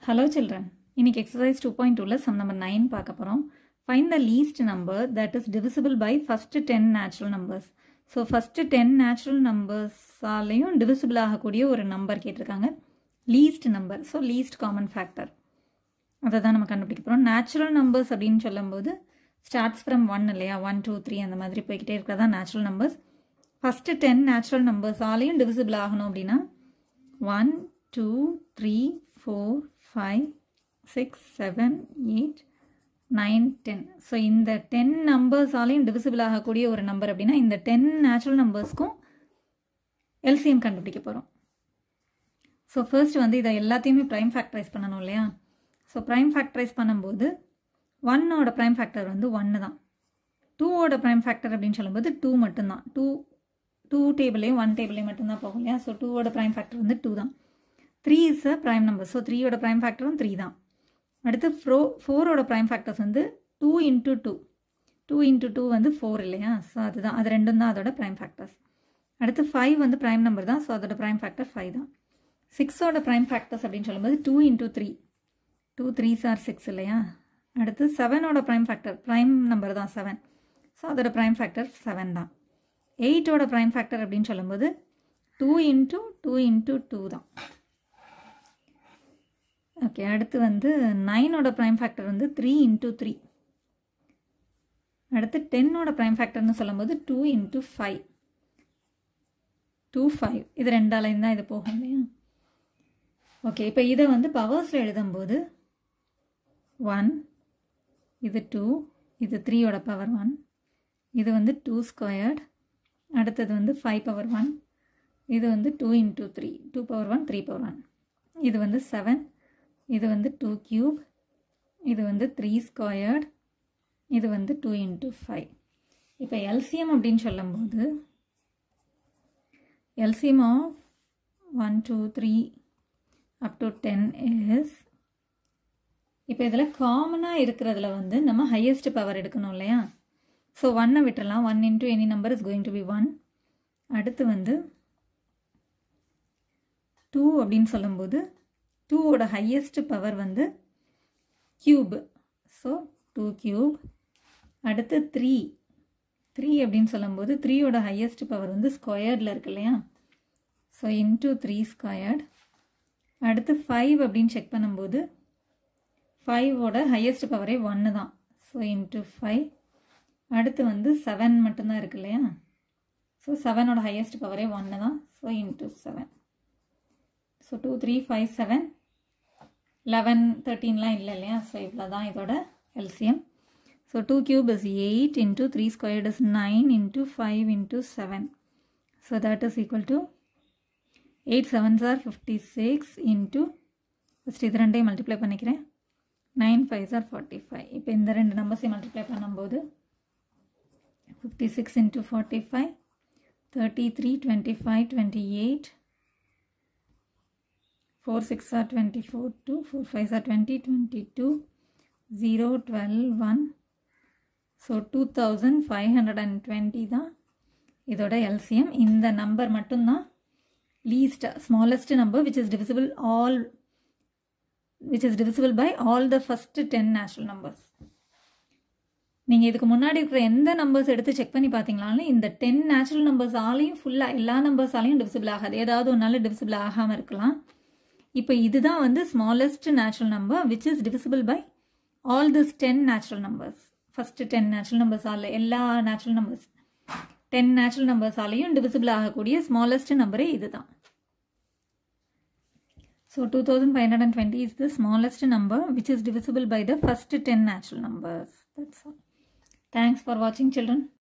hello children இன்னைக்கு exercise two point டூவில் sum number nine பார்க்க போகிறோம் find the least number that is divisible by first ten natural numbers so first ten natural நம்பர்ஸாலையும் divisible ஆகக்கூடிய ஒரு number கேட்டிருக்காங்க least number so least common factor அதை தான் நம்ம கண்டுபிடிக்க போகிறோம் நேச்சுரல் நம்பர்ஸ் அப்படின்னு சொல்லும்போது ஸ்டார்ட்ஸ் ஃப்ரம் ஒன் இல்லையா ஒன் டூ த்ரீ அந்த மாதிரி போய்கிட்டே இருக்கிறதா natural numbers first ten natural நம்பர்ஸாலையும் டிவிசிபிள் ஆகணும் அப்படின்னா one two three four five six seven eight nine ten so இந்த டென் நம்பர்ஸாலையும் டிவிசிபிள் ஆகக்கூடிய ஒரு நம்பர் அப்படின்னா இந்த டென் நேச்சுரல் நம்பர்ஸ்க்கும் எல்சிஎம் கண்டுபிடிக்க போகிறோம் ஸோ ஃபர்ஸ்ட் வந்து இதை எல்லாத்தையுமே ப்ரைம் ஃபேக்டரைஸ் பண்ணணும் இல்லையா ஸோ ப்ரைம் ஃபேக்டரைஸ் பண்ணும்போது ஒன்னோட ப்ரைம் ஃபேக்டர் வந்து ஒன்று தான் டூவோட ப்ரைம் ஃபேக்டர் அப்படின்னு சொல்லும்போது டூ மட்டும்தான் டூ டூ டேபிளையும் ஒன் டேபிளையும் மட்டும்தான் போகும் இல்லையா ஸோ டூவோட ப்ரைம் ஃபேக்டர் வந்து டூ தான் three is a prime number so த்ரீயோட ப்ரைம் ஃபேக்டரும் த்ரீ தான் அடுத்து ஃப்ரோ ஃபோரோட ப்ரைம் ஃபேக்டர்ஸ் வந்து two into two two into two வந்து ஃபோர் இல்லையா ஸோ அதுதான் அது ரெண்டும் தான் அதோட ப்ரைம் ஃபேக்டர்ஸ் அடுத்து ஃபைவ் வந்து ப்ரைம் நம்பர் தான் ஸோ அதோட ப்ரைம் ஃபேக்டர் ஃபைவ் தான் சிக்ஸோட ப்ரைம் ஃபேக்டர்ஸ் அப்படின்னு சொல்லும்போது two into three two three sir six இல்லையா அடுத்து செவனோட ப்ரைம் ஃபேக்டர் ப்ரைம் நம்பர் தான் செவன் ஸோ அதோட ப்ரைம் ஃபேக்டர் செவன் தான் எயிட்டோட ப்ரைம் ஃபேக்டர் அப்படின்னு சொல்லும்போது two into two into two தான் ஓகே அடுத்து வந்து நைனோட ப்ரைம் ஃபேக்டர் வந்து த்ரீ இன்ட்டு த்ரீ அடுத்து டென்னோட ப்ரைம் ஃபேக்டர்னு சொல்லும்போது two into five two five இது ரெண்டாலையும் தான் இது போகும் இல்லையா ஓகே இப்போ இதை வந்து பவர்ஸில் எழுதும்போது ஒன் இது டூ இது த்ரீயோட பவர் ஒன் இது வந்து டூ ஸ்கொயர்ட் அடுத்தது வந்து ஃபைவ் பவர் ஒன் இது வந்து two into three two power one three power one இது வந்து செவன் இது வந்து டூ க்யூப் இது வந்து த்ரீ ஸ்கொயர்ட் இது வந்து டூ இன்ட்டு ஃபைவ் இப்போ எல்சிஎம் அப்படின்னு சொல்லும்போது LCM of one two three up to ten is இப்போ இதில் காமனாக இருக்கிறதுல வந்து நம்ம ஹையஸ்ட் பவர் எடுக்கணும் இல்லையா ஸோ ஒன்னை விட்டுறலாம் one into any number is going to be one அடுத்து வந்து டூ அப்படின்னு சொல்லும்போது டூவோட ஹையஸ்ட் பவர் வந்து க்யூப் ஸோ டூ க்யூப் அடுத்து த்ரீ த்ரீ அப்படின்னு சொல்லும்போது த்ரீயோட ஹையஸ்ட் பவர் வந்து ஸ்கொயர்டில் இருக்கு இல்லையா ஸோ இன்டூ த்ரீ ஸ்கொயர்ட் அடுத்து ஃபைவ் அப்படின்னு செக் பண்ணும்போது ஃபைவோட ஹையஸ்ட் பவரே ஒன்று தான் ஸோ இன்ட்டு ஃபைவ் அடுத்து வந்து செவன் மட்டும்தான் இருக்கு இல்லையா ஸோ செவனோட ஹையஸ்ட் பவரே ஒன்று தான் so into seven so two three five seven eleven தேர்ட்டீன்லாம் இல்லை இல்லையா ஸோ இவ்வளோ தான் இதோட LCM so two cube is eight into three squared is nine into five into seven so that is equal to eight sevens are fifty six into first இது ரெண்டையும் multiply பண்ணிக்கிறேன் nine five are forty five இப்போ இந்த ரெண்டு நம்பர்ஸையும் multiply பண்ணும்போது fifty six into forty five thirty three twenty five twenty eight four six are twenty four two four five are twenty twenty two zero twelve one so two thousand five hundred and twenty தான் இதோட LCM இந்த number மட்டும்தான் least smallest number which is divisible all which is divisible by all the first ten natural numbers நீங்கள் இதுக்கு முன்னாடி இருக்கிற எந்த numbers எடுத்து செக் பண்ணி பார்த்தீங்களாலும் இந்த டென் நேச்சுரல் நம்பர்ஸ் ஆலையும் ஃபுல்லாக எல்லா நம்பர்ஸாலையும் டிவிசிபிள் ஆகாது ஏதாவது ஒரு நாள் டிவிசிபிள் ஆகாமல் இருக்கலாம் இப்போ இதுதான் வந்து smallest natural number which is divisible by all this ten natural numbers first ten natural நம்பர்ஸால் எல்லா நேச்சுரல் நம்பர்ஸ் டென் நேச்சுரல் நம்பர்ஸாலையும் டிவிசிபிள் ஆகக்கூடிய ஸ்மாலஸ்ட் நம்பரே இதுதான் so two thousand five hundred and twenty is the smallest number which is divisible by the first ten natural numbers that's all thanks for வாட்சிங் children